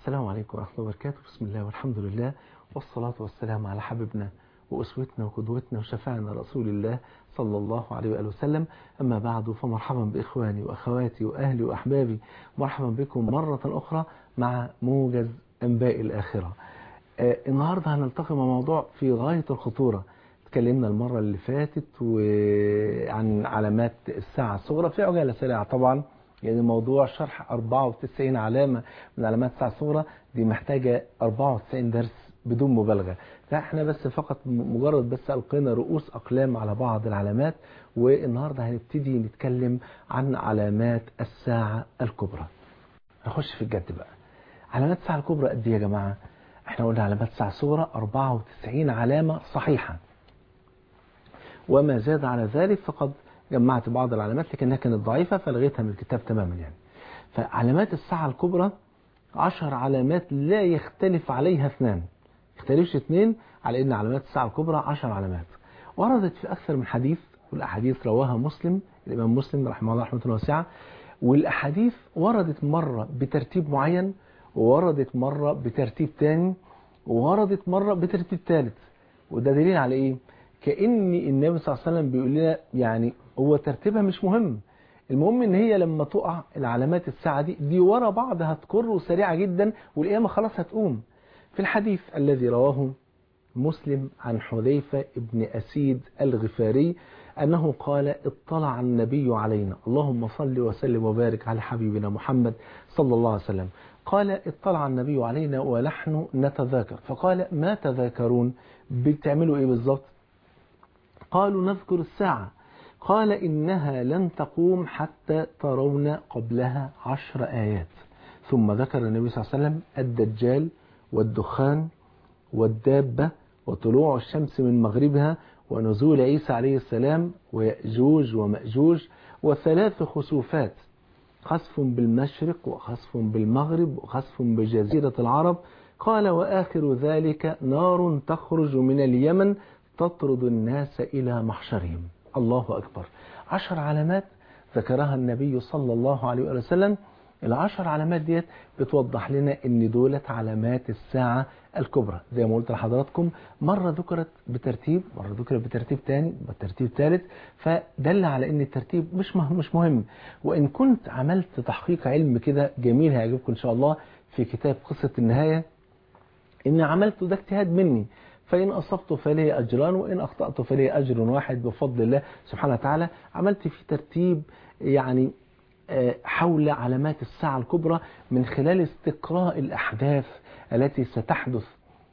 السلام عليكم ورحمة الله وبركاته بسم الله والحمد لله والصلاة والسلام على حبيبنا وأسوتنا وقدوتنا وشفعنا رسول الله صلى الله عليه وآله وسلم أما بعد فمرحبا بإخواني وأخواتي وأهلي وأحبابي مرحبا بكم مرة أخرى مع موجز أنباء الآخرة آه النهاردة هنلتقي مع موضوع في غاية الخطورة اتكلمنا المرة اللي فاتت عن علامات الساعة الصغرى في عجالة سريعة طبعا يعني موضوع شرح 94 علامة من علامات الساعة الصغرى دي محتاجة 94 درس بدون مبالغة فاحنا بس فقط مجرد بس ألقينا رؤوس أقلام على بعض العلامات والنهاردة هنبتدي نتكلم عن علامات الساعة الكبرى نخش في الجد بقى علامات الساعة الكبرى قد ايه يا جماعة احنا قلنا علامات الساعة الصغرى 94 علامة صحيحة وما زاد على ذلك فقد جمعت بعض العلامات لكنها كانت ضعيفة فلغيتها من الكتاب تماما يعني فعلامات الساعة الكبرى عشر علامات لا يختلف عليها اثنان يختلفش اثنين على ان علامات الساعة الكبرى عشر علامات وردت في اكثر من حديث والاحاديث رواها مسلم الامام مسلم رحمه الله رحمه الله واسعة والاحاديث وردت مرة بترتيب معين ووردت مرة بترتيب تاني ووردت مرة بترتيب ثالث وده دليل على ايه كأن النبي صلى الله عليه وسلم بيقول لنا يعني هو ترتيبها مش مهم المهم ان هي لما تقع العلامات الساعة دي دي ورا بعض هتكر وسريعة جدا والقيامة خلاص هتقوم في الحديث الذي رواه مسلم عن حذيفة ابن أسيد الغفاري أنه قال اطلع النبي علينا اللهم صل وسلم وبارك على حبيبنا محمد صلى الله عليه وسلم قال اطلع النبي علينا ونحن نتذاكر فقال ما تذاكرون بتعملوا ايه بالظبط قالوا نذكر الساعة قال إنها لن تقوم حتى ترون قبلها عشر آيات ثم ذكر النبي صلى الله عليه وسلم الدجال والدخان والدابة وطلوع الشمس من مغربها ونزول عيسى عليه السلام ويأجوج ومأجوج وثلاث خسوفات خسف بالمشرق وخسف بالمغرب وخسف بجزيرة العرب قال وآخر ذلك نار تخرج من اليمن تطرد الناس إلى محشرهم الله أكبر عشر علامات ذكرها النبي صلى الله عليه وسلم العشر علامات ديت بتوضح لنا ان دولت علامات الساعة الكبرى زي ما قلت لحضراتكم مرة ذكرت بترتيب مرة ذكرت بترتيب تاني بترتيب ثالث فدل على ان الترتيب مش مش مهم وان كنت عملت تحقيق علم كده جميل هيعجبكم ان شاء الله في كتاب قصة النهاية ان عملته ده اجتهاد مني فإن أصبت فلي أجران وإن أخطأت فلي أجر واحد بفضل الله سبحانه وتعالى عملت في ترتيب يعني حول علامات الساعة الكبرى من خلال استقراء الأحداث التي ستحدث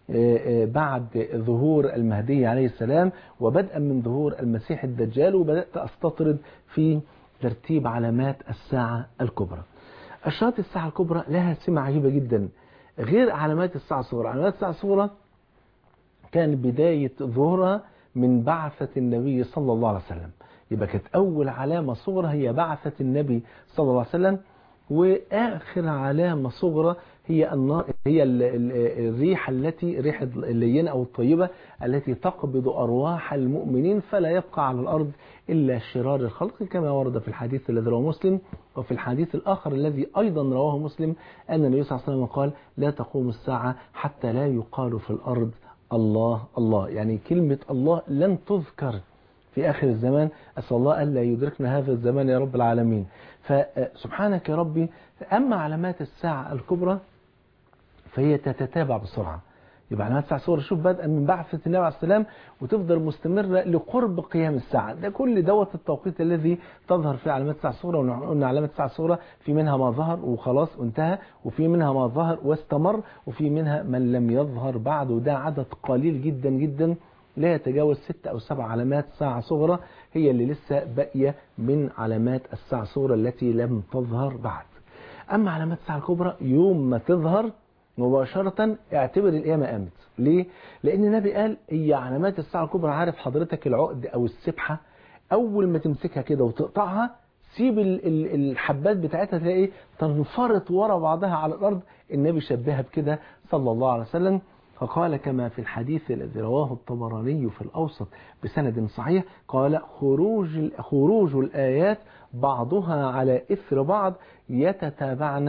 بعد ظهور المهدي عليه السلام وبدءا من ظهور المسيح الدجال وبدأت أستطرد في ترتيب علامات الساعة الكبرى أشراط الساعة الكبرى لها سمة عجيبة جدا غير علامات الساعة الصغرى علامات الساعة الصغرى كان بداية ظهورها من بعثة النبي صلى الله عليه وسلم يبقى كانت أول علامة صغرى هي بعثة النبي صلى الله عليه وسلم وآخر علامة صغرى هي النار هي الريح التي ريح اللينة أو الطيبة التي تقبض أرواح المؤمنين فلا يبقى على الأرض إلا شرار الخلق كما ورد في الحديث الذي رواه مسلم وفي الحديث الآخر الذي أيضا رواه مسلم أن النبي صلى الله عليه وسلم قال لا تقوم الساعة حتى لا يقال في الأرض الله الله يعني كلمة الله لن تذكر في آخر الزمان أسأل الله ألا يدركنا هذا الزمان يا رب العالمين فسبحانك يا ربي أما علامات الساعة الكبرى فهي تتتابع بسرعة يبقى علامات الساعة الصغرى شوف بدءا من بعثة النبي عليه السلام وتفضل مستمرة لقرب قيام الساعة ده كل دوت التوقيت الذي تظهر فيه علامات الساعة الصغرى وقلنا علامات الساعة الصغرى في منها ما ظهر وخلاص وانتهى وفي منها ما ظهر واستمر وفي منها من لم يظهر بعد وده عدد قليل جدا جدا لا يتجاوز ست أو سبع علامات ساعة صغرى هي اللي لسه باقية من علامات الساعة الصغرى التي لم تظهر بعد أما علامات الساعة الكبرى يوم ما تظهر مباشرة اعتبر القيامة قامت ليه؟ لأن النبي قال هي علامات الساعة الكبرى عارف حضرتك العقد أو السبحة أول ما تمسكها كده وتقطعها سيب الحبات بتاعتها تلاقي ايه تنفرط ورا بعضها على الأرض النبي شبهها بكده صلى الله عليه وسلم فقال كما في الحديث الذي رواه الطبراني في الأوسط بسند صحيح قال خروج خروج الآيات بعضها على إثر بعض يتتابعن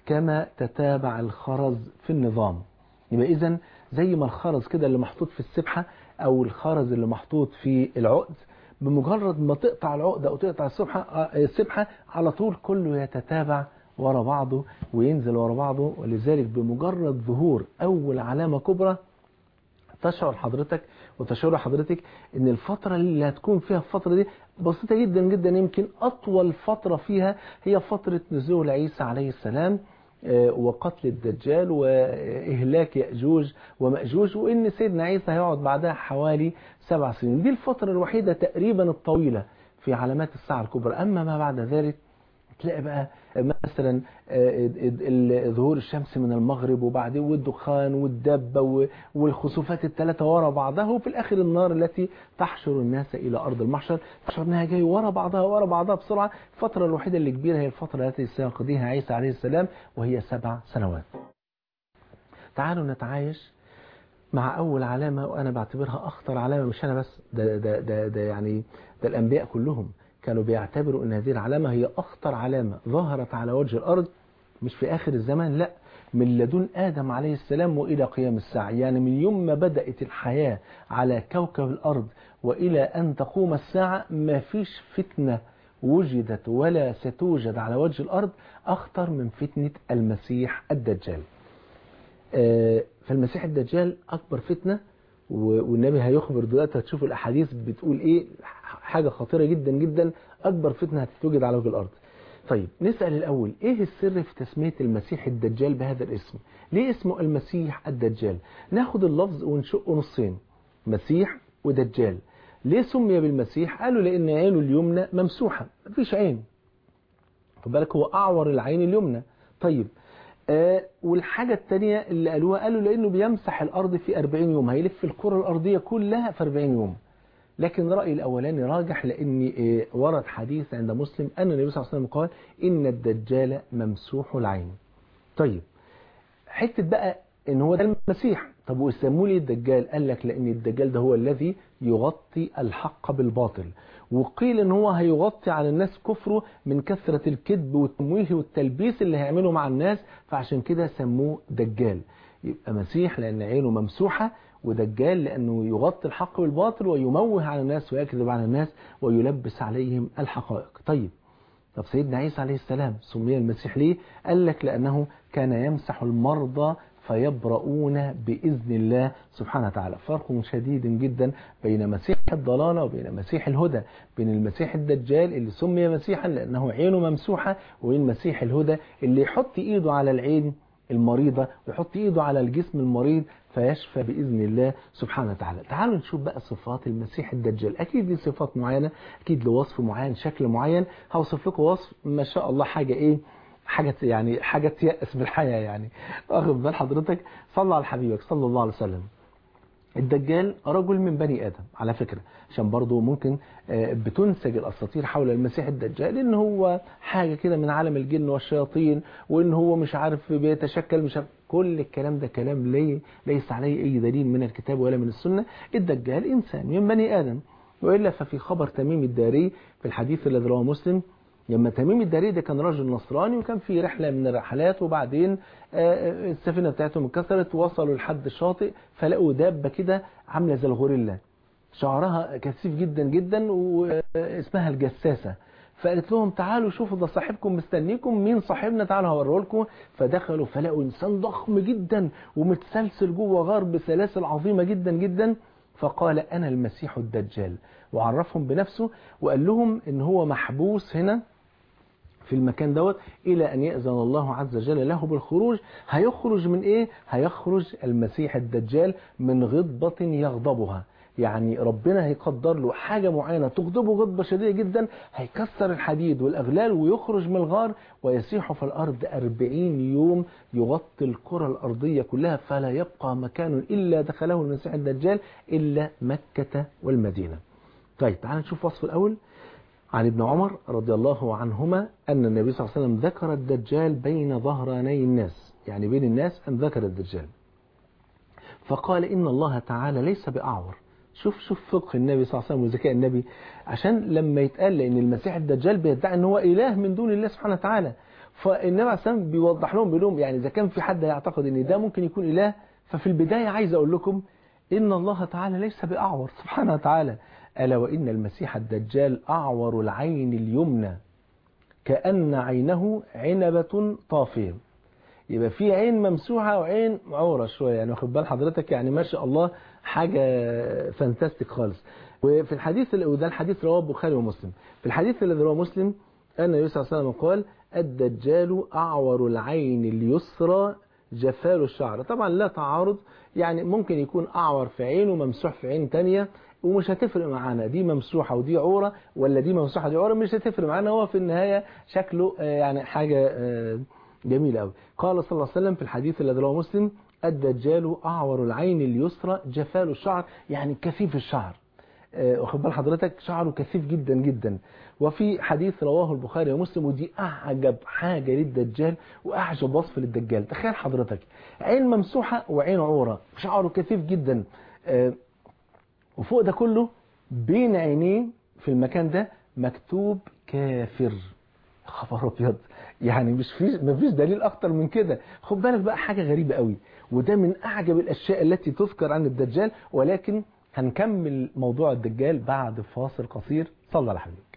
كما تتابع الخرز في النظام يبقى إذا زي ما الخرز كده اللي محطوط في السبحة أو الخرز اللي محطوط في العقد بمجرد ما تقطع العقدة أو تقطع السبحة, السبحة على طول كله يتتابع ورا بعضه وينزل ورا بعضه ولذلك بمجرد ظهور أول علامة كبرى تشعر حضرتك وتشعر حضرتك ان الفترة اللي هتكون فيها الفترة دي بسيطة جدا جدا يمكن اطول فترة فيها هي فترة نزول عيسى عليه السلام وقتل الدجال وإهلاك يأجوج ومأجوج وإن سيدنا عيسى هيقعد بعدها حوالي سبع سنين دي الفترة الوحيدة تقريبا الطويلة في علامات الساعة الكبرى أما ما بعد ذلك تلاقي بقى مثلا ظهور الشمس من المغرب وبعدين والدخان والدبة والخسوفات الثلاثة ورا بعضها وفي الآخر النار التي تحشر الناس إلى أرض المحشر تشعر أنها جاي ورا بعضها ورا بعضها بسرعة الفترة الوحيدة اللي كبيرة هي الفترة التي سيقضيها عيسى عليه السلام وهي سبع سنوات تعالوا نتعايش مع أول علامة وأنا بعتبرها أخطر علامة مش أنا بس ده, ده, ده, ده يعني ده الأنبياء كلهم كانوا بيعتبروا ان هذه العلامة هي اخطر علامة ظهرت على وجه الارض مش في اخر الزمان لا من لدن ادم عليه السلام والى قيام الساعة يعني من يوم ما بدأت الحياة على كوكب الارض والى ان تقوم الساعة ما فيش فتنة وجدت ولا ستوجد على وجه الارض اخطر من فتنة المسيح الدجال فالمسيح الدجال اكبر فتنة والنبي هيخبر دلوقتي هتشوفوا الاحاديث بتقول ايه حاجة خطيرة جدا جدا أكبر فتنة هتتوجد على وجه الأرض طيب نسأل الأول إيه السر في تسمية المسيح الدجال بهذا الاسم ليه اسمه المسيح الدجال ناخد اللفظ ونشقه نصين مسيح ودجال ليه سمي بالمسيح قالوا لأن عينه اليمنى ممسوحة مفيش عين خد بالك هو أعور العين اليمنى طيب آه والحاجة الثانية اللي قالوها قالوا لأنه بيمسح الأرض في 40 يوم هيلف الكرة الأرضية كلها في 40 يوم لكن رأيي الأولاني راجح لأن ورد حديث عند مسلم أن النبي صلى الله عليه وسلم قال إن الدجال ممسوح العين طيب حتة بقى إن هو ده المسيح طب وسموه لي الدجال قال لك لأن الدجال ده هو الذي يغطي الحق بالباطل وقيل ان هو هيغطي على الناس كفره من كثرة الكذب والتمويه والتلبيس اللي هيعمله مع الناس فعشان كده سموه دجال يبقى مسيح لأن عينه ممسوحة ودجال لأنه يغطي الحق بالباطل ويموه على الناس ويكذب على الناس ويلبس عليهم الحقائق طيب طب سيدنا عيسى عليه السلام سمي المسيح ليه قال لك لأنه كان يمسح المرضى فيبرؤون بإذن الله سبحانه وتعالى فرق شديد جدا بين مسيح الضلالة وبين مسيح الهدى بين المسيح الدجال اللي سمي مسيحا لأنه عينه ممسوحة وبين مسيح الهدى اللي يحط إيده على العين المريضة ويحط إيده على الجسم المريض فيشفى بإذن الله سبحانه وتعالى تعالوا نشوف بقى صفات المسيح الدجال أكيد دي صفات معينة أكيد لوصف معين شكل معين هوصف لكم وصف ما شاء الله حاجة إيه حاجة يعني حاجة تيأس بالحياة يعني واخد بال حضرتك صلى على حبيبك صلى الله عليه وسلم الدجال رجل من بني آدم على فكرة عشان برضه ممكن بتنسج الأساطير حول المسيح الدجال إن هو حاجة كده من عالم الجن والشياطين وإن هو مش عارف بيتشكل مش عارف كل الكلام ده كلام لي ليس عليه أي دليل من الكتاب ولا من السنة الدجال إنسان من بني آدم وإلا ففي خبر تميم الداري في الحديث الذي رواه مسلم لما تميم الداري ده كان راجل نصراني وكان في رحلة من الرحلات وبعدين السفينة بتاعتهم اتكسرت وصلوا لحد الشاطئ فلقوا دابة كده عاملة زي الغوريلا شعرها كثيف جدا جدا واسمها الجساسة فقالت لهم تعالوا شوفوا ده صاحبكم مستنيكم مين صاحبنا تعالوا هوريه لكم فدخلوا فلقوا انسان ضخم جدا ومتسلسل جوه غار بسلاسل عظيمة جدا جدا فقال انا المسيح الدجال وعرفهم بنفسه وقال لهم ان هو محبوس هنا في المكان دوت إلى أن يأذن الله عز وجل له بالخروج هيخرج من إيه؟ هيخرج المسيح الدجال من غضبة يغضبها يعني ربنا هيقدر له حاجة معينة تغضبه غضبة شديدة جدا هيكسر الحديد والأغلال ويخرج من الغار ويسيح في الأرض أربعين يوم يغطي الكرة الأرضية كلها فلا يبقى مكان إلا دخله المسيح الدجال إلا مكة والمدينة طيب تعال نشوف وصف الأول عن ابن عمر رضي الله عنهما أن النبي صلى الله عليه وسلم ذكر الدجال بين ظهراني الناس يعني بين الناس أن ذكر الدجال فقال إن الله تعالى ليس بأعور شوف شوف فقه النبي صلى الله عليه وسلم وذكاء النبي عشان لما يتقال لأن المسيح الدجال بيدعي أن هو إله من دون الله سبحانه وتعالى فالنبي عليه الصلاة والسلام بيوضح لهم بيقول لهم يعني إذا كان في حد يعتقد إن ده ممكن يكون إله ففي البداية عايز أقول لكم إن الله تعالى ليس بأعور سبحانه وتعالى ألا وإن المسيح الدجال أعور العين اليمنى كأن عينه عنبة طافية يبقى في عين ممسوحة وعين عورة شوية يعني واخد بال حضرتك يعني ما شاء الله حاجة فانتاستيك خالص وفي الحديث وده الحديث رواه البخاري ومسلم في الحديث الذي رواه مسلم أن النبي صلى الله عليه وسلم قال الدجال أعور العين اليسرى جفال الشعر طبعا لا تعارض يعني ممكن يكون أعور في عين وممسوح في عين تانية ومش هتفرق معانا دي ممسوحة ودي عورة ولا دي ممسوحة دي عورة مش هتفرق معانا هو في النهاية شكله يعني حاجة جميلة قوي قال صلى الله عليه وسلم في الحديث الذي رواه مسلم الدجال أعور العين اليسرى جفال الشعر يعني كثيف الشعر واخد بال حضرتك شعره كثيف جدا جدا وفي حديث رواه البخاري ومسلم ودي أعجب حاجة للدجال وأعجب وصف للدجال تخيل حضرتك عين ممسوحة وعين عورة شعره كثيف جدا وفوق ده كله بين عينيه في المكان ده مكتوب كافر خبر ابيض يعني مش في مفيش دليل اكتر من كده خد بالك بقى حاجه غريبه قوي وده من اعجب الاشياء التي تذكر عن الدجال ولكن هنكمل موضوع الدجال بعد فاصل قصير صلى على حبيبك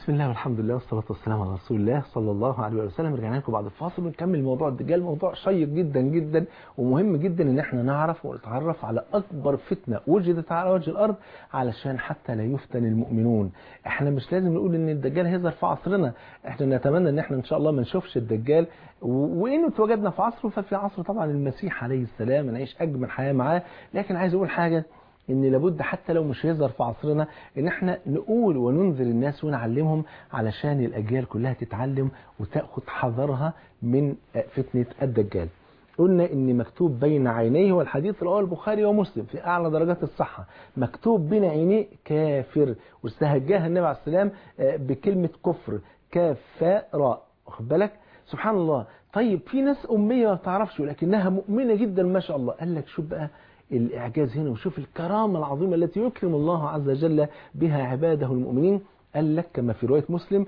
بسم الله والحمد لله والصلاة والسلام على رسول الله صلى الله عليه وسلم رجعنا لكم بعد الفاصل ونكمل موضوع الدجال موضوع شيق جدا جدا ومهم جدا ان احنا نعرف ونتعرف على اكبر فتنة وجدت على وجه الارض علشان حتى لا يفتن المؤمنون احنا مش لازم نقول ان الدجال هيظهر في عصرنا احنا نتمنى ان احنا ان شاء الله ما نشوفش الدجال و- وانه اتوجدنا في عصره ففي عصر طبعا المسيح عليه السلام نعيش اجمل حياة معاه لكن عايز اقول حاجة ان لابد حتى لو مش هيظهر في عصرنا ان احنا نقول وننذر الناس ونعلمهم علشان الاجيال كلها تتعلم وتاخذ حذرها من فتنه الدجال. قلنا ان مكتوب بين عينيه والحديث رواه البخاري ومسلم في اعلى درجات الصحه مكتوب بين عينيه كافر واستهجاها النبي عليه السلام بكلمه كفر كاف فاء راء واخد بالك سبحان الله طيب في ناس اميه ما بتعرفش ولكنها مؤمنه جدا ما شاء الله قال لك شوف بقى الإعجاز هنا وشوف الكرامة العظيمة التي يكرم الله عز وجل بها عباده المؤمنين قال لك كما في رواية مسلم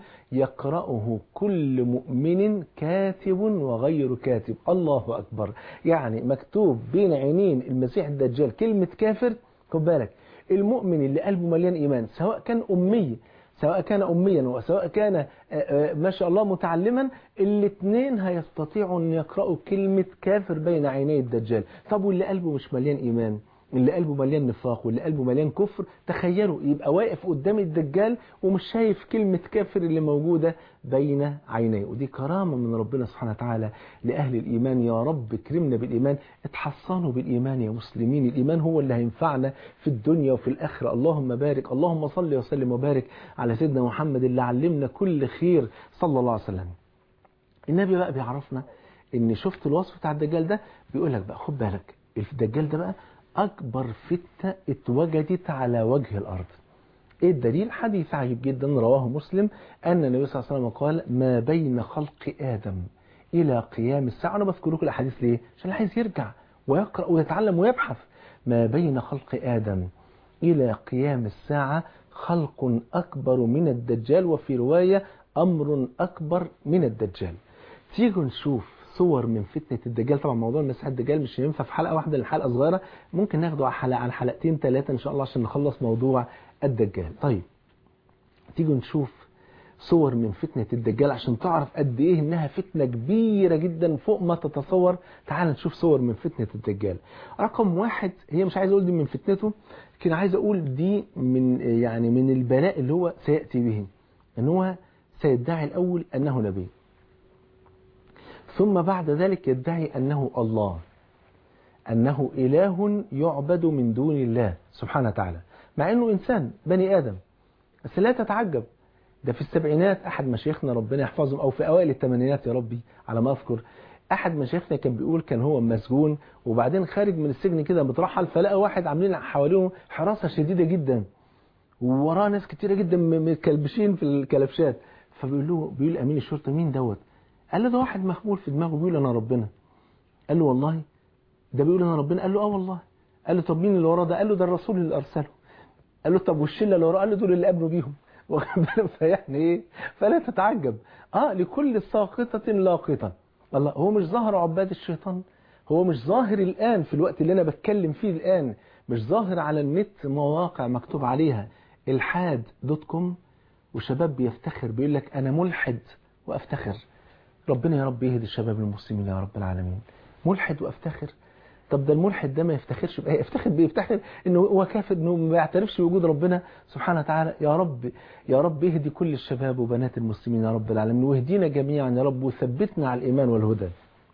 يقرأه كل مؤمن كاتب وغير كاتب الله أكبر يعني مكتوب بين عينين المسيح الدجال كلمة كافر خد بالك المؤمن اللي قلبه مليان إيمان سواء كان أمي سواء كان أميا وسواء كان آه، آه، ما شاء الله متعلما الاثنين هيستطيعوا أن يقرأوا كلمة كافر بين عيني الدجال طب واللي قلبه مش مليان إيمان اللي قلبه مليان نفاق واللي قلبه مليان كفر تخيلوا يبقى واقف قدام الدجال ومش شايف كلمة كافر اللي موجودة بين عينيه ودي كرامة من ربنا سبحانه وتعالى لأهل الإيمان يا رب كرمنا بالإيمان اتحصنوا بالإيمان يا مسلمين الإيمان هو اللي هينفعنا في الدنيا وفي الآخرة اللهم بارك اللهم صل وسلم وبارك على سيدنا محمد اللي علمنا كل خير صلى الله عليه وسلم النبي بقى بيعرفنا ان شفت الوصف بتاع الدجال ده بيقول لك بقى خد بالك الدجال ده بقى اكبر فتنه اتوجدت على وجه الارض ايه الدليل حديث عجيب جدا رواه مسلم ان النبي صلى الله عليه وسلم قال ما بين خلق ادم الى قيام الساعه انا بذكر لكم الاحاديث ليه عشان اللي عايز يرجع ويقرا ويتعلم ويبحث ما بين خلق ادم الى قيام الساعه خلق اكبر من الدجال وفي روايه امر اكبر من الدجال تيجوا نشوف صور من فتنة الدجال طبعا موضوع المسيح الدجال مش هينفع في حلقة واحدة الحلقة صغيرة ممكن ناخده على حلقة على حلقتين ثلاثة إن شاء الله عشان نخلص موضوع الدجال طيب تيجوا نشوف صور من فتنة الدجال عشان تعرف قد إيه إنها فتنة كبيرة جدا فوق ما تتصور تعال نشوف صور من فتنة الدجال رقم واحد هي مش عايز أقول دي من فتنته لكن عايز أقول دي من يعني من البلاء اللي هو سيأتي به إن هو سيدعي الأول أنه نبي ثم بعد ذلك يدعي أنه الله أنه إله يعبد من دون الله سبحانه وتعالى مع أنه إنسان بني آدم بس لا تتعجب ده في السبعينات أحد مشايخنا ربنا يحفظهم أو في أوائل الثمانينات يا ربي على ما أذكر أحد مشايخنا كان بيقول كان هو مسجون وبعدين خارج من السجن كده مترحل فلقى واحد عاملين حواليه حراسة شديدة جدا ووراه ناس كتيرة جدا متكلبشين في الكلبشات فبيقول له بيقول أمين الشرطة مين دوت قال له ده واحد مخبول في دماغه بيقول انا ربنا قال له والله ده بيقول انا ربنا قال له اه والله قال له طب مين اللي وراه ده قال له ده الرسول اللي ارسله قال له طب والشله اللي وراه قال له دول اللي قابلوا بيهم واخد بالك فيعني ايه فلا تتعجب اه لكل ساقطه لاقطه الله هو مش ظاهر عباد الشيطان هو مش ظاهر الان في الوقت اللي انا بتكلم فيه الان مش ظاهر على النت مواقع مكتوب عليها الحاد دوت كوم وشباب بيفتخر بيقول لك انا ملحد وافتخر ربنا يا رب يهدي الشباب المسلمين يا رب العالمين ملحد وافتخر طب ده الملحد ده ما يفتخرش بايه يفتخر بايه يفتخر انه هو كافر انه ما يعترفش بوجود ربنا سبحانه وتعالى يا رب يا رب يهدي كل الشباب وبنات المسلمين يا رب العالمين واهدينا جميعا يا رب وثبتنا على الايمان والهدى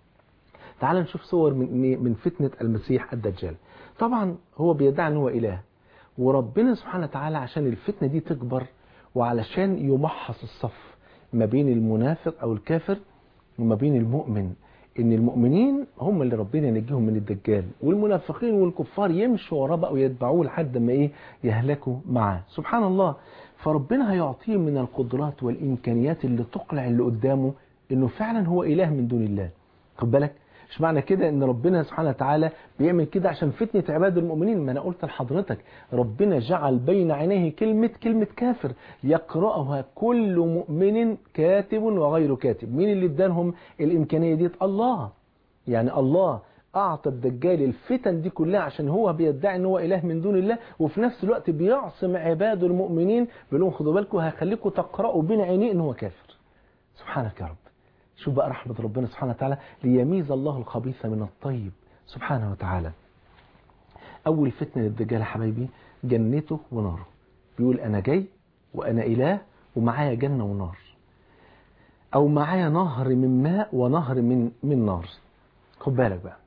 تعال نشوف صور من من فتنه المسيح الدجال طبعا هو بيدعي ان هو اله وربنا سبحانه وتعالى عشان الفتنه دي تكبر وعلشان يمحص الصف ما بين المنافق او الكافر وما بين المؤمن ان المؤمنين هم اللي ربنا ينجيهم من الدجال والمنافقين والكفار يمشوا وراه بقى ويتبعوه لحد ما ايه يهلكوا معاه سبحان الله فربنا هيعطيه من القدرات والامكانيات اللي تقنع اللي قدامه انه فعلا هو اله من دون الله خد بالك مش معنى كده ان ربنا سبحانه وتعالى بيعمل كده عشان فتنة عباد المؤمنين ما انا قلت لحضرتك ربنا جعل بين عينيه كلمة كلمة كافر يقرأها كل مؤمن كاتب وغير كاتب مين اللي ادانهم الامكانية دي الله يعني الله أعطى الدجال الفتن دي كلها عشان هو بيدعي ان هو إله من دون الله وفي نفس الوقت بيعصم عباده المؤمنين بيقول لهم خدوا بالكم هخليكم تقرأوا بين عينيه ان هو كافر سبحانك يا رب شوف بقى رحمة ربنا سبحانه وتعالى ليميز الله الخبيث من الطيب سبحانه وتعالى أول فتنة للدجال يا حبايبي جنته وناره بيقول أنا جاي وأنا إله ومعايا جنة ونار أو معايا نهر من ماء ونهر من من نار خد بالك بقى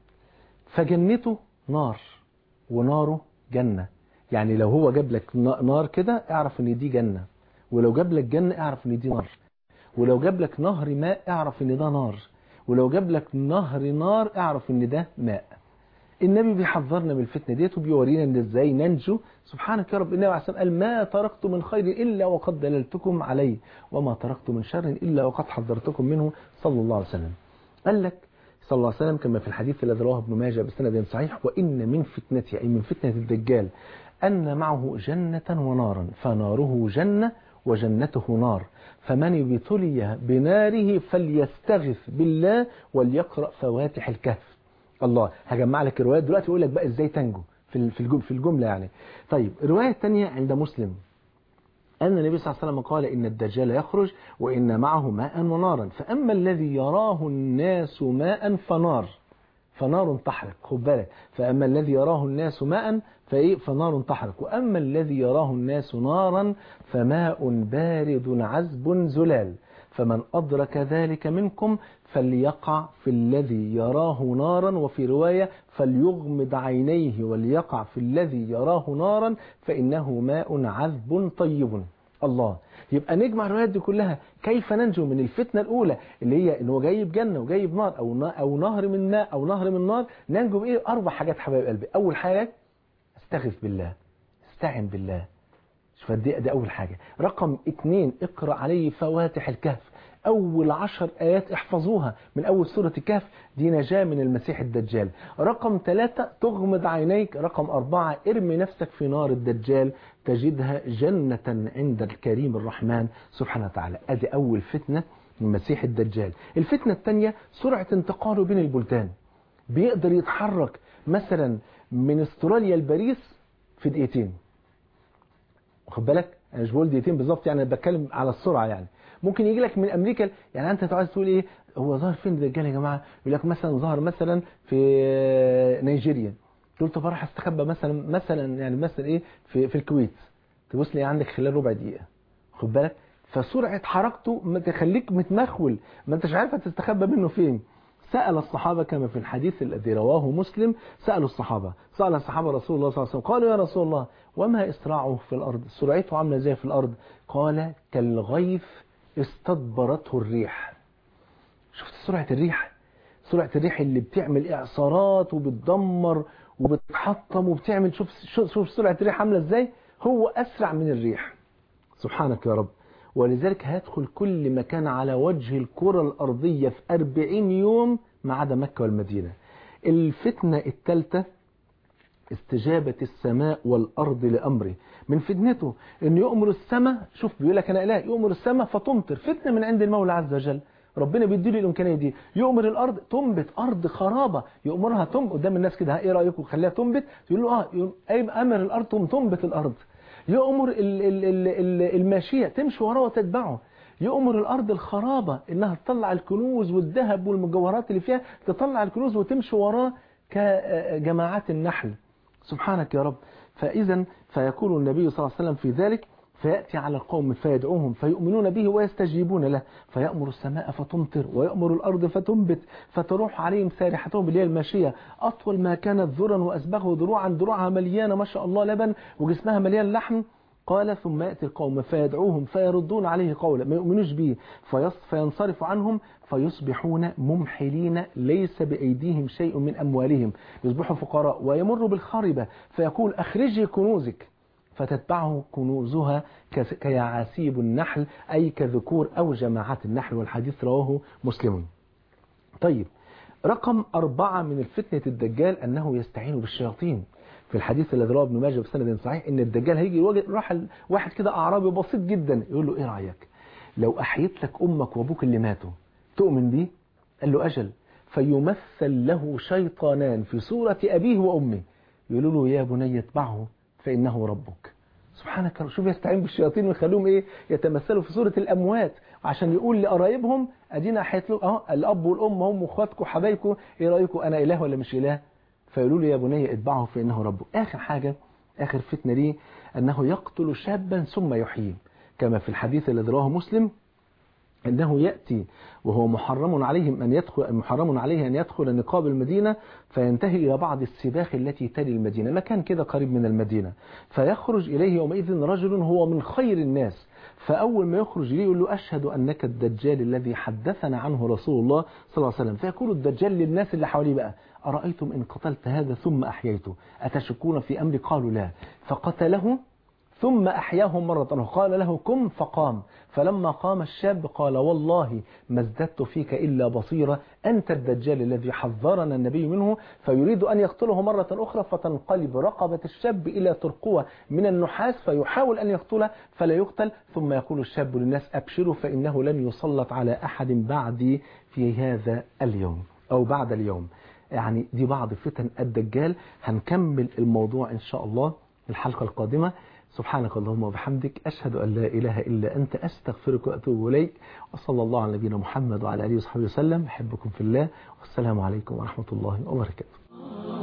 فجنته نار وناره جنة يعني لو هو جاب لك نار كده اعرف ان دي جنة ولو جاب لك جنة اعرف ان دي نار ولو جاب لك نهر ماء اعرف ان ده نار ولو جاب لك نهر نار اعرف ان ده ماء النبي بيحذرنا من الفتنة ديت وبيورينا ان ازاي ننجو سبحانك يا رب النبي عليه الصلاه قال ما تركت من خير الا وقد دللتكم عليه وما تركت من شر الا وقد حذرتكم منه صلى الله عليه وسلم قال لك صلى الله عليه وسلم كما في الحديث الذي رواه ابن ماجه بسند صحيح وان من فتنته اي من فتنه الدجال ان معه جنه ونارا فناره جنه وجنته نار فمن ابتلي بناره فليستغث بالله وليقرأ فواتح الكهف الله هجمع لك الروايات دلوقتي يقول لك بقى ازاي تنجو في في الجملة يعني طيب الرواية الثانية عند مسلم أن النبي صلى الله عليه وسلم قال إن الدجال يخرج وإن معه ماء ونارا فأما الذي يراه الناس ماء فنار فنار تحرق خد بالك فأما الذي يراه الناس ماء فإيه فنار تحرق وأما الذي يراه الناس نارا فماء بارد عذب زلال فمن أدرك ذلك منكم فليقع في الذي يراه نارا وفي رواية فليغمض عينيه وليقع في الذي يراه نارا فإنه ماء عذب طيب الله يبقى نجمع الروايات دي كلها كيف ننجو من الفتنة الأولى اللي هي إن هو جايب جنة وجايب نار أو أو نهر من ماء أو نهر من نار ننجو بإيه أربع حاجات حبايب قلبي أول حاجة استغث بالله استعن بالله شوف دي, دي أول حاجة رقم اتنين اقرأ عليه فواتح الكهف أول عشر آيات احفظوها من أول سورة الكهف دي نجاة من المسيح الدجال رقم ثلاثة تغمض عينيك رقم أربعة ارمي نفسك في نار الدجال تجدها جنة عند الكريم الرحمن سبحانه وتعالى أدي أول فتنة من المسيح الدجال الفتنة الثانية سرعة انتقاله بين البلدان بيقدر يتحرك مثلا من استراليا لباريس في دقيقتين واخد بالك انا مش بقول دقيقتين بالظبط يعني بتكلم على السرعه يعني ممكن يجي لك من امريكا يعني انت عايز تقول ايه هو ظهر فين الدجال يا جماعه يقول لك مثلا ظهر مثلا في نيجيريا تقول طب اروح استخبى مثلا مثلا يعني مثلا ايه في في الكويت تبص لي عندك خلال ربع دقيقه خد بالك فسرعه حركته ما تخليك متمخول ما انتش عارف هتستخبى منه فين سأل الصحابة كما في الحديث الذي رواه مسلم سألوا الصحابة سأل الصحابة رسول الله صلى الله عليه وسلم قالوا يا رسول الله وما إسراعه في الأرض سرعته عاملة زي في الأرض قال كالغيث استدبرته الريح شفت سرعة الريح سرعة الريح اللي بتعمل إعصارات وبتدمر وبتحطم وبتعمل شوف, شوف سرعة الريح عاملة ازاي هو أسرع من الريح سبحانك يا رب ولذلك هيدخل كل مكان على وجه الكرة الأرضية في أربعين يوم ما عدا مكة والمدينة الفتنة الثالثة استجابة السماء والأرض لأمره من فتنته أن يؤمر السماء شوف بيقول لك أنا إله يؤمر السماء فتمطر فتنة من عند المولى عز وجل ربنا بيديله الإمكانية دي يؤمر الأرض تنبت أرض خرابة يؤمرها تنبت قدام الناس كده إيه رأيكم خليها تنبت يقول له آه أمر الأرض تنبت الأرض يؤمر ال ال ال ال الماشية تمشي وراه وتتبعه يؤمر الأرض الخرابة إنها تطلع الكنوز والذهب والمجوهرات اللي فيها تطلع الكنوز وتمشي وراه كجماعات النحل سبحانك يا رب فإذا فيقول النبي صلى الله عليه وسلم في ذلك فيأتي على القوم فيدعوهم فيؤمنون به ويستجيبون له فيأمر السماء فتمطر ويأمر الأرض فتنبت فتروح عليهم سارحتهم اللي هي الماشية أطول ما كانت ذرا وأسبغه ذروعا ذروعها مليانة ما شاء الله لبن وجسمها مليان لحم قال ثم يأتي القوم فيدعوهم فيردون عليه قولا ما يؤمنوش به فينصرف عنهم فيصبحون ممحلين ليس بأيديهم شيء من أموالهم يصبحوا فقراء ويمر بالخاربة فيقول أخرجي كنوزك فتتبعه كنوزها كيعاسيب النحل أي كذكور أو جماعات النحل والحديث رواه مسلم طيب رقم أربعة من الفتنة الدجال أنه يستعين بالشياطين في الحديث الذي رواه ابن ماجه بسند صحيح ان الدجال هيجي يواجه راح واحد كده اعرابي بسيط جدا يقول له ايه رايك لو احييت لك امك وابوك اللي ماتوا تؤمن بيه قال له اجل فيمثل له شيطانان في صورة أبيه وأمه يقولوا له يا بني اتبعه فإنه ربك سبحانك شوف يستعين بالشياطين ويخلوهم ايه يتمثلوا في صورة الأموات عشان يقول لقرايبهم ادينا احيت له اه الاب والام هم اخواتكم حبايبكم ايه رايكم انا اله ولا مش اله فيقولوا له يا بني اتبعه فانه ربه اخر حاجه اخر فتنه ليه انه يقتل شابا ثم يحييه كما في الحديث الذي رواه مسلم أنه يأتي وهو محرم عليهم أن يدخل محرم عليه أن يدخل نقاب المدينة فينتهي إلى بعض السباخ التي تلي المدينة مكان كده قريب من المدينة فيخرج إليه يومئذ رجل هو من خير الناس فأول ما يخرج ليه يقول له أشهد أنك الدجال الذي حدثنا عنه رسول الله صلى الله عليه وسلم فيقول الدجال للناس اللي حواليه بقى أرأيتم إن قتلت هذا ثم أحييته أتشكون في أمري قالوا لا فقتله ثم أحياه مرة أخرى قال له كم فقام فلما قام الشاب قال والله ما ازددت فيك إلا بصيرة أنت الدجال الذي حذرنا النبي منه فيريد أن يقتله مرة أخرى فتنقلب رقبة الشاب إلى ترقوة من النحاس فيحاول أن يقتله فلا يقتل ثم يقول الشاب للناس أبشروا فإنه لن يسلط على أحد بعدي في هذا اليوم أو بعد اليوم يعني دي بعض فتن الدجال هنكمل الموضوع إن شاء الله الحلقة القادمة سبحانك اللهم وبحمدك أشهد أن لا إله إلا أنت أستغفرك وأتوب إليك وصلى الله على نبينا محمد وعلى آله وصحبه وسلم أحبكم في الله والسلام عليكم ورحمة الله وبركاته